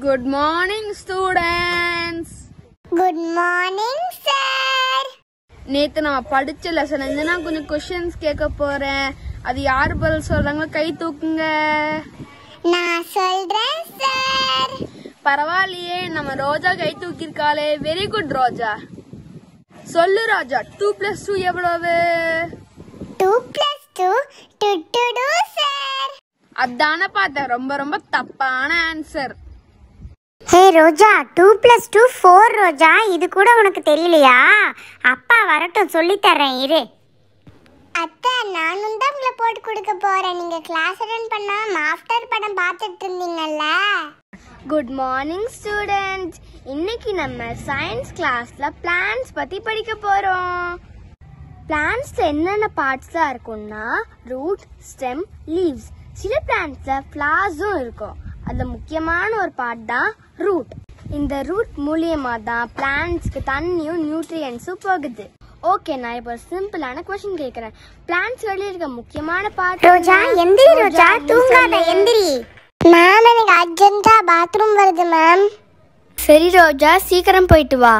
good morning students good morning sir நேத்து நம்ம படிச்ச லெசன் இருந்து நான் கொஞ்சம் கொஸ்டின்ஸ் கேட்க போறேன் அது யார் பதில் சொல்றாங்களோ கை தூக்குங்க நான் சொல்றேன் சார் பரவாயில்லையே நம்ம ரோஜா கை தூக்கியிருக்காளே வெரி குட் ரோஜா சொல்லு ராஜா டூ பிளஸ் டூ எவ்வளவு two plus two two two two sir அதானே பார்த்தேன் ரொம்ப ரொம்ப தப்பான answer hey Roja two plus two four Roja இது கூட உனக்கு தெரியலையா அப்பா வரட்டும் சொல்லித் தர்றேன் இரு அத்தை நானும் தான் உங்களை போட்டு கொடுக்க போறேன் நீங்க கிளாஸ் அட்டன் பண்ணாம ஆஃப்டர் படம் பார்த்துட்டு இருந்தீங்கல்ல குட் மார்னிங் ஸ்டூடெண்ட்ஸ் இன்னைக்கு நம்ம சயின்ஸ் கிளாஸ்ல பிளான்ஸ் பத்தி படிக்க போறோம் பிளான்ஸ்ல என்னென்ன பார்ட்ஸ்லாம் இருக்கும்னா ரூட் ஸ்டெம் லீவ்ஸ் சில பிளான்ட்ஸ்ல ஃப்ளார்ஸும் இருக்கும் அதுல முக்கியமான ஒரு பார்ட் தான் ரூட் இந்த ரூட் மூலியமா தான் பிளான்ட்ஸ்க்கு தண்ணியும் நியூட்ரியன்ஸும் போகுது ஓகே நான் இப்போ ஒரு சிம்பிளான கொஸ்டின் கேட்குறேன் பிளான்ட்ஸ் வெளியே இருக்க முக்கியமான பார்ட் ரோஜா எந்திரி ரோஜா தூங்காத எந்திரி மேம் எனக்கு அர்ஜென்ட்டா பாத்ரூம் வருது மேம் சரி ரோஜா சீக்கிரம் போயிட்டு வா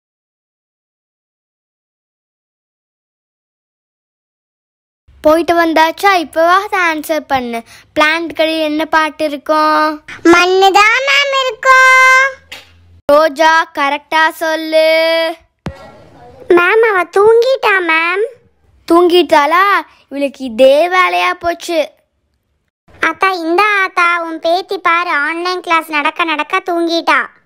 போயிட்டு வந்தாச்சா இப்போவா ஆன்சர் பண்ணு பிளான்ட் கடையில் என்ன பாட்டு இருக்கும் மண்ணு தான் மேம் இருக்கும் ரோஜா கரெக்டா சொல்லு மேம் அவ தூங்கிட்டா மேம் தூங்கிட்டாளா இவளுக்கு இதே வேலையா போச்சு அத்தா இந்த ஆத்தா உன் பேத்தி பாரு ஆன்லைன் கிளாஸ் நடக்க நடக்க தூங்கிட்டா